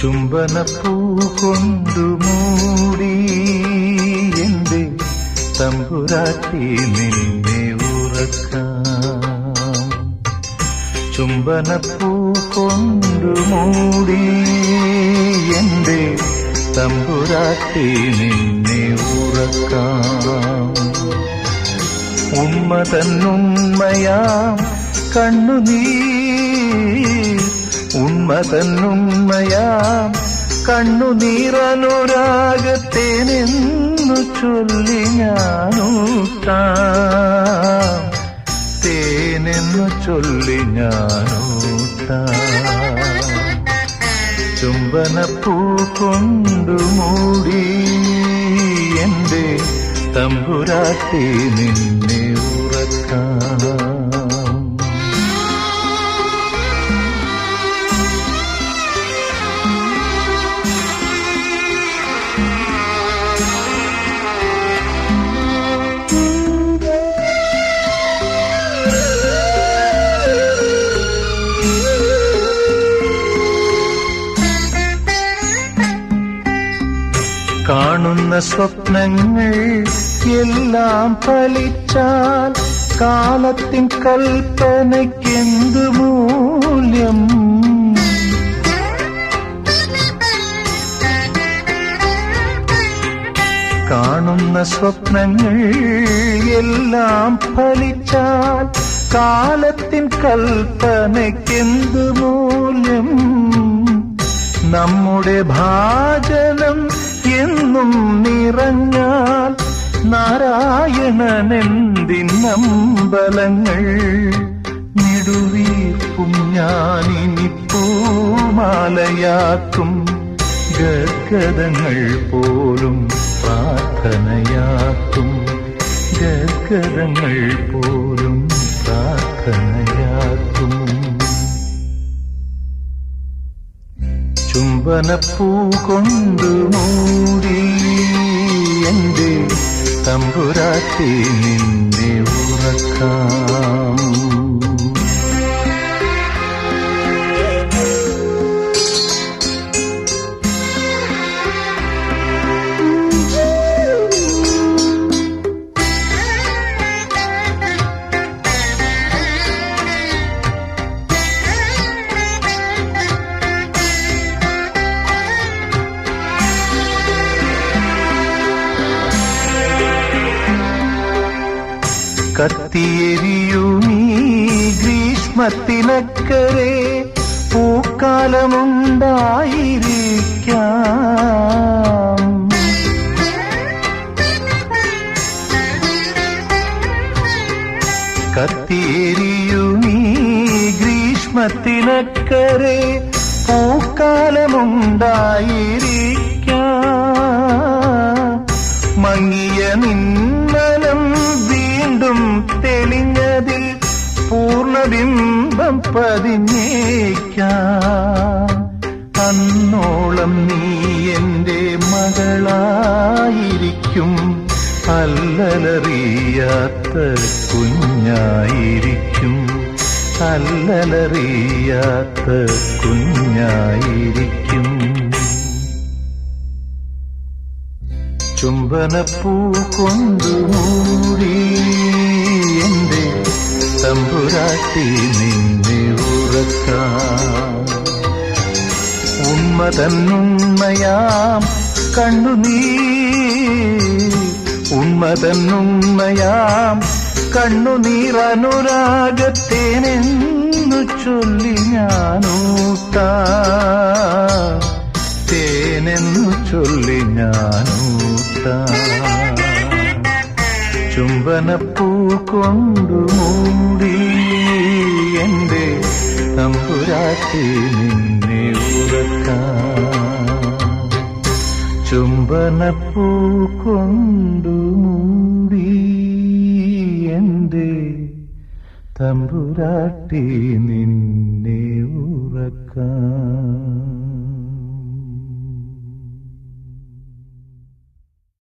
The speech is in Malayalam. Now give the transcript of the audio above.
ചുംബനപ്പൂ കൊണ്ടു മൂടി എന്റെ തമ്പുരാട്ടി നിന്നെ ഉറക്കാം ചുംബനപ്പൂ കൊണ്ടു മൂടി എന്റെ തമ്പുരാട്ടി നിന്നെ ഉറക്കാം ഉമ്മ തന്നുമ്മയാം കണ്ണുനീർ ഉമ്മ തന്നുമ്മയാം കണ്ണുനീറനുരാഗത്തേനെന്നു ചൊല്ലി ഞാനൂട്ടാം തേനെന്നു ചൊല്ലി ഞാനൂട്ടാം ചുംബനപ്പൂ കൊണ്ടു മൂടി എന്റെ തമ്പുരാട്ടി നിന്നെ ഉറക്കാം കാണുന്ന സ്വപ്നങ്ങൾ എല്ലാം ഫലിച്ചാൽ കാലത്തിൻ കൽപ്പനയ്ക്കെന്തു മൂല്യം കാണുന്ന സ്വപ്നങ്ങൾ എല്ലാം ഫലിച്ചാൽ കാലത്തിൻ കൽപ്പനയ്ക്കെന്തു മൂല്യം നമ്മുടെ ഭാജനം എന്നും നിറഞ്ഞാൽ നാരായണനെന്തിന്നമ്പലങ്ങൾ നിടുവീർപ്പും ഞാനിനി പൂമാലയാക്കും ഗദ്ഗതങ്ങൾ പോലും പ്രാർത്ഥനയാക്കും ഗദ്ഗതങ്ങൾ പോലും പ്രാർത്ഥനയാക്കും ചുംബനപ്പൂ കൊണ്ടു മൂടി എന്റെ തമ്പുരാട്ടി നിന്നെ ഉറക്കാം കത്തിയെരിയുമീ ഗ്രീഷ്മത്തിനക്കരെ പൂക്കാലമുണ്ടായിരിക്കാം കത്തിയെരിയുമീ ഗ്രീഷ്മത്തിനക്കരെ പൂക്കാലമുണ്ടായിരിക്കാം മങ്ങിയ നിന്നലം വീണ്ടും തെളിഞ്ഞതിൽ പൂർണ്ണബിംബം പതിഞ്ഞേക്കാം അന്നോളം നീ എന്റെ മകളായിരിക്കും അല്ലലറിയാത്ത കുഞ്ഞായിരിക്കും അല്ലലറിയാത്ത കുഞ്ഞായിരിക്കും ചുംബനപ്പൂ കൊണ്ടു മൂടി എന്റെ തമ്പുരാട്ടി നിന്നെ ഉറക്കാം ഉമ്മ തന്നുമ്മയാം കണ്ണുനീ ഉമ്മ തന്നുമ്മയാം കണ്ണുനീറനുരാഗത്തേനെന്നു ചൊല്ലി ഞാനൂട്ടാ തേനെന്നു ചൊല്ലി ഞാനൂട്ടാ ചുംബനപ്പൂ കൊണ്ടു മൂടി എന്റെ തമ്പുരാട്ടി നിന്നെ ഉറക്കാം ചുംബനപ്പൂ കൊണ്ടു മൂടി എന്റെ തമ്പുരാട്ടി നിന്നെ ഉറക്കാം